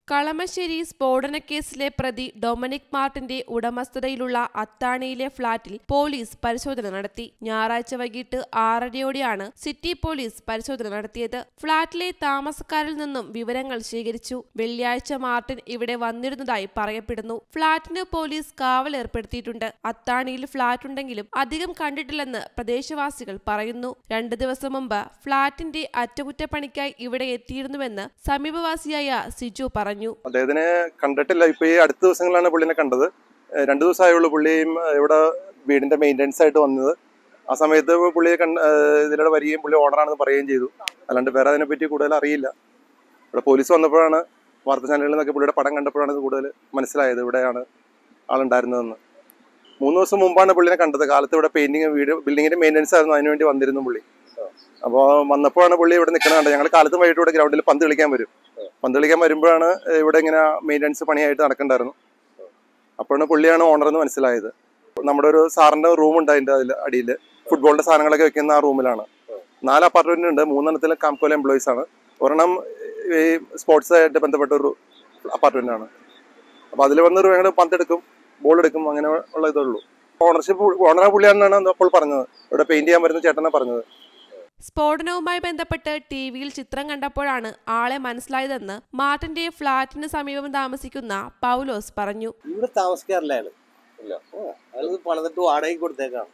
കളമശ്ശേരി സ്ഫോടനക്കേസിലെ പ്രതി ഡൊമിനിക് മാർട്ടിന്റെ ഉടമസ്ഥതയിലുള്ള അത്താണിയിലെ ഫ്ളാറ്റിൽ പോലീസ് പരിശോധന നടത്തി ഞായറാഴ്ച വൈകിട്ട് ആറരയോടെയാണ് സിറ്റി പോലീസ് പരിശോധന നടത്തിയത് ഫ്ളാറ്റിലെ താമസക്കാരിൽ നിന്നും വിവരങ്ങൾ ശേഖരിച്ചു വെള്ളിയാഴ്ച മാർട്ടിൻ ഇവിടെ വന്നിരുന്നതായി പറയപ്പെടുന്നു ഫ്ളാറ്റിന് പോലീസ് കാവൽ ഏർപ്പെടുത്തിയിട്ടുണ്ട് അത്താണിയിൽ ഫ്ളാറ്റ് ഉണ്ടെങ്കിലും അധികം കണ്ടിട്ടില്ലെന്ന് പ്രദേശവാസികൾ പറയുന്നു രണ്ടു ദിവസം മുമ്പ് ഫ്ളാറ്റിന്റെ അറ്റകുറ്റപ്പണിക്കായി ഇവിടെ എത്തിയിരുന്നുവെന്ന് സമീപവാസിയായ സിജു പറഞ്ഞു അദ്ദേഹത്തിനെ കണ്ടിട്ടില്ല ഇപ്പൊ ഈ അടുത്ത ദിവസങ്ങളിലാണ് പുള്ളിനെ കണ്ടത് ഏഹ് രണ്ടു ദിവസമായുള്ളൂ പുള്ളിയും ഏഹ് ഇവിടെ വീടിന്റെ മെയിൻ്റെനൻസ് ആയിട്ട് വന്നത് ആ സമയത്ത് പുള്ളിയെ കണ്ട് ഏഹ് ഇതിലൂടെ വരികയും പുള്ളി ഓണറാണെന്ന് പറയുകയും ചെയ്തു അല്ലാണ്ട് വേറെ അതിനെപ്പറ്റി കൂടുതൽ അറിയില്ല ഇവിടെ പോലീസ് വന്നപ്പോഴാണ് വാർത്താ ചാനലുകളിൽ നിന്നൊക്കെ പുള്ളിയുടെ പടം കണ്ടപ്പോഴാണ് ഇത് കൂടുതൽ മനസ്സിലായത് ഇവിടെയാണ് ആളുണ്ടായിരുന്നതെന്ന് മൂന്ന് ദിവസം മുമ്പാണ് പുള്ളിനെ കണ്ടത് കാലത്ത് ഇവിടെ പെയിന്റിങ് വീട് ബിൽഡിങ്ങിന്റെ മെയിൻ്റെനൻസ് ആയിരുന്നു അതിനുവേണ്ടി വന്നിരുന്നു പുള്ളി അപ്പോൾ വന്നപ്പോഴാണ് പുള്ളി ഇവിടെ നിൽക്കുന്നത് കണ്ടത് ഞങ്ങൾ കാലത്തും വൈകിട്ട് ഇവിടെ ഗ്രൗണ്ടിൽ പന്ത് കളിക്കാൻ വരും പന്ത് കളിക്കാൻ വരുമ്പോഴാണ് ഇവിടെ ഇങ്ങനെ മെയിൻ്റെനൻസ് പണിയായിട്ട് നടക്കണ്ടായിരുന്നു അപ്പോഴാണ് പുള്ളിയാണ് ഓണർ എന്ന് മനസ്സിലായത് നമ്മുടെ ഒരു സാറിന്റെ റൂം ഉണ്ട് അതിന്റെ അതിൽ അടിയിൽ ഫുട്ബോളിന്റെ സാധനങ്ങളൊക്കെ വെക്കുന്ന ആ റൂമിലാണ് നാല് അപ്പാർട്ട്മെന്റ് ഉണ്ട് മൂന്നെണ്ണത്തിൽ കാംകോല എംപ്ലോയീസ് ആണ് ഒരെണ്ണം ഈ സ്പോർട്സ് ആയിട്ട് ബന്ധപ്പെട്ട ഒരു അപ്പാർട്ട്മെന്റ് ആണ് അപ്പൊ അതിൽ വന്ന് ഞങ്ങൾ പന്തെടുക്കും ബോൾ എടുക്കും അങ്ങനെ ഉള്ള ഇതേ ഉള്ളൂ ഓണർഷിപ്പ് ഓണർ പുള്ളിയാണെന്നാണ് അപ്പോൾ പറഞ്ഞത് ഇവിടെ പെയിന്റ് ചെയ്യാൻ വരുന്ന ചേട്ടനെ പറഞ്ഞത് സ്ഫോടനവുമായി ബന്ധപ്പെട്ട് ടി വിയിൽ ചിത്രം കണ്ടപ്പോഴാണ് ആളെ മനസ്സിലായതെന്ന് മാർട്ടിന്റെ ഫ്ളാറ്റിന് സമീപം താമസിക്കുന്ന പൗലോസ് പറഞ്ഞു ഇവിടെ താമസിക്കാറില്ല അയാള് ഇല്ല. ആ, അയാള് പണിതിട്ട് വാടകയ്ക്ക് കൊടുത്തേക്കാണ്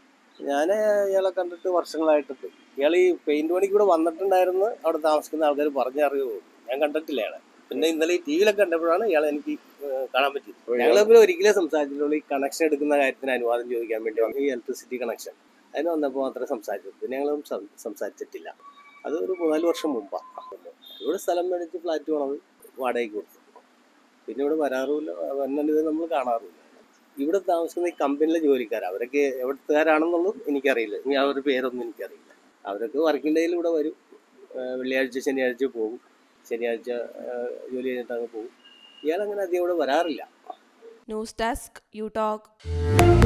ഞാൻ ഇയാളെ കണ്ടിട്ട് വർഷങ്ങളായിട്ടുണ്ട് ഇയാൾ ഈ പെയിന്റ് പണിക്ക് ഇവിടെ വന്നിട്ടുണ്ടായിരുന്നു അവിടെ താമസിക്കുന്ന ആൾക്കാർ പറഞ്ഞറിയുള്ളൂ ഞാൻ കണ്ടിട്ടില്ല അയാളെ പിന്നെ ഇന്നലെ ഈ ടി വിയിലൊക്കെ കണ്ടപ്പോഴാണ് ഇയാളെ എനിക്ക് ഏഹ്, കാണാൻ പറ്റിയത് ഞങ്ങൾ തമ്മിൽ ഒരിക്കലേ സംസാരിച്ചിട്ടുള്ളൂ ഈ കണക്ഷൻ എടുക്കുന്ന കാര്യത്തിന് അനുവാദം ചോദിക്കാൻ വേണ്ടി വന്നു ഈ ഇലക്ട്രിസിറ്റി കണക്ഷൻ അതിന് വന്നപ്പോൾ മാത്രമേ സംസാരിച്ചു പിന്നെ ഞങ്ങൾ സം- സംസാരിച്ചിട്ടില്ല അത് ഒരു മൂന്നാല് വർഷം മുമ്പാണ് ഇവിടെ സ്ഥലം മേടിച്ച് ഫ്ലാറ്റ് പോണത് വാടകയ്ക്ക് കൊടുത്തു പിന്നെ ഇവിടെ വരാറുമില്ല വന്നത് നമ്മൾ കാണാറുമില്ല ഇവിടെ താമസിക്കുന്ന ഈ കമ്പനിയിലെ ജോലിക്കാർ അവരൊക്കെ എവിടുത്തുകാരാണെന്നുള്ളത് എനിക്കറിയില്ല ഇനി അവരുടെ പേരൊന്നും എനിക്കറിയില്ല അവരൊക്കെ വർക്കിംഗ് ഡേയിൽ ഇവിടെ വരും ഏഹ് വെള്ളിയാഴ്ച ശനിയാഴ്ച പോകും ശനിയാഴ്ച ഏഹ് ജോലി കഴിഞ്ഞിട്ട് അങ്ങ് പോകും ഇയാളങ്ങനെ അധികം ഇവിടെ വരാറില്ല ന്യൂസ് ഡെസ്ക് യു ടോക്ക്